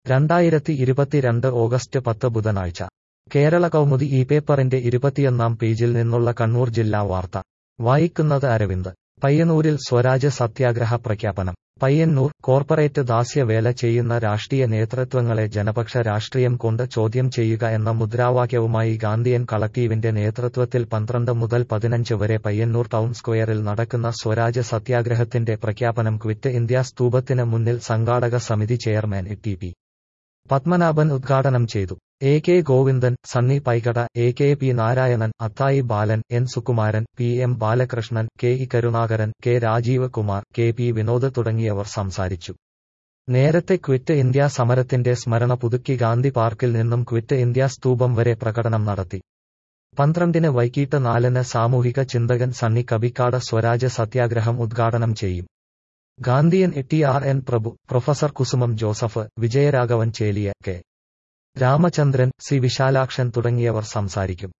രണ്ടായിരത്തി ഇരുപത്തിരണ്ട് ഓഗസ്റ്റ് പത്ത് ബുധനാഴ്ച കേരള കൗമുദി ഈ പേപ്പറിന്റെ ഇരുപത്തിയൊന്നാം പേജിൽ നിന്നുള്ള കണ്ണൂർ ജില്ലാ വാർത്ത വായിക്കുന്നത് അരവിന്ദ് പയ്യന്നൂരിൽ സ്വരാജ് സത്യാഗ്രഹ പ്രഖ്യാപനം പയ്യന്നൂർ കോർപ്പറേറ്റ് ദാസ്യവേല ചെയ്യുന്ന രാഷ്ട്രീയ നേതൃത്വങ്ങളെ ജനപക്ഷ രാഷ്ട്രീയം കൊണ്ട് ചോദ്യം ചെയ്യുക എന്ന മുദ്രാവാക്യവുമായി ഗാന്ധിയൻ കളക്ടീവിന്റെ നേതൃത്വത്തിൽ പന്ത്രണ്ട് മുതൽ പതിനഞ്ച് വരെ പയ്യന്നൂർ ടൗൺ സ്ക്വയറിൽ നടക്കുന്ന സ്വരാജ് സത്യാഗ്രഹത്തിന്റെ പ്രഖ്യാപനം ക്വിറ്റ് ഇന്ത്യ സ്തൂപത്തിന് മുന്നിൽ സംഘാടക സമിതി ചെയർമാൻ ടി പി പത്മനാഭൻ ഉദ്ഘാടനം ചെയ്തു A K Govindan Sunny Paikada A K P Narayanan Athayi Balan N Sukumaran P M Balakrishnan K E Karunakaran K Rajeev Kumar K P Vinod തുടങ്ങിയവർ സംസാരിച്ചു നേരത്തെ ക്വിറ്റ് ഇന്ത്യ സമരത്തിന്റെ സ്മരണ പുതുക്കി ഗാന്ധി പാർക്കിൽ നിന്നും ക്വിറ്റ് ഇന്ത്യ സ്തൂപം വരെ പ്രകടനം നടത്തി പന്ത്രണ്ടിന് വൈകിട്ട് നാലിന് സാമൂഹിക ചിന്തകൻ സണ്ണി കബിക്കാട് സ്വരാജ് സത്യാഗ്രഹം ഉദ്ഘാടനം ചെയ്യും Gandhian T R N Prabhu professor Kusumam Joseph Vijayaraghavan Cheliya K Ramachandran C Visalakshan തുടങ്ങിയവർ സംസാരിക്കും